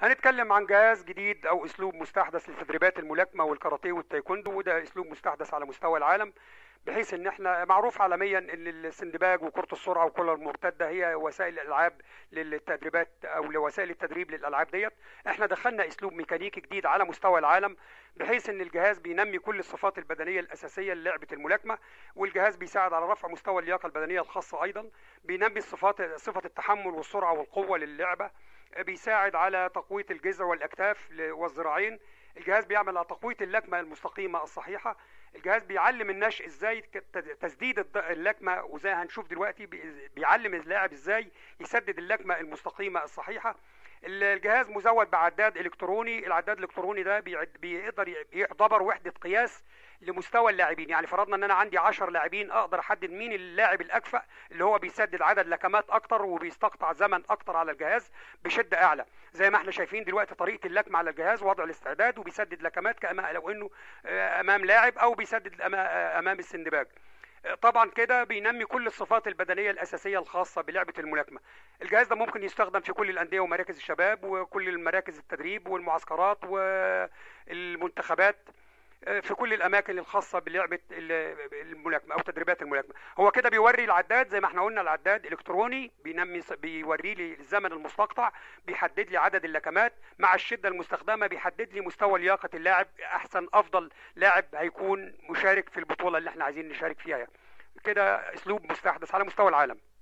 هنتكلم عن جهاز جديد او اسلوب مستحدث لتدريبات الملاكمه والكاراتيه والتايكوندو وده اسلوب مستحدث على مستوى العالم بحيث ان احنا معروف عالميا ان السندباج وكره السرعه والكره المرتده هي وسائل الالعاب للتدريبات او لوسائل التدريب للالعاب ديت احنا دخلنا اسلوب ميكانيكي جديد على مستوى العالم بحيث ان الجهاز بينمي كل الصفات البدنيه الاساسيه للعبه الملاكمه والجهاز بيساعد على رفع مستوى اللياقه البدنيه الخاصه ايضا بينمي الصفات صفه التحمل والسرعه والقوه للعبه بيساعد على تقويه الجذع والاكتاف والذراعين الجهاز بيعمل على تقويه اللكمه المستقيمه الصحيحه الجهاز بيعلم النشء ازاي تسديد اللكمه وزي هنشوف دلوقتي بيعلم اللاعب ازاي يسدد اللكمه المستقيمه الصحيحه الجهاز مزود بعداد الكتروني العداد الالكتروني ده بيقدر يعتبر وحده قياس لمستوى اللاعبين يعني فرضنا ان انا عندي 10 لاعبين اقدر احدد مين اللاعب الاكفأ اللي هو بيسدد عدد لكمات اكتر وبيستقطع زمن اكتر على الجهاز بشده اعلى زي ما احنا شايفين دلوقتي طريقه اللكمه على الجهاز وضع الاستعداد وبيسدد لكمات كما لو انه امام لاعب او بيسدد امام السندباج طبعا كده بينمي كل الصفات البدنيه الاساسيه الخاصه بلعبه الملاكمه الجهاز ده ممكن يستخدم في كل الانديه ومراكز الشباب وكل المراكز التدريب والمعسكرات والمنتخبات في كل الاماكن الخاصه بلعبه الملاكمه او تدريبات الملاكمه هو كده بيوري العداد زي ما احنا قلنا العداد الكتروني بينمي بيوري لي الزمن المستقطع بيحدد لي عدد اللكمات مع الشده المستخدمه بيحدد لي مستوى لياقه اللاعب احسن افضل لاعب هيكون مشارك في البطوله اللي احنا عايزين نشارك فيها كده اسلوب مستحدث على مستوى العالم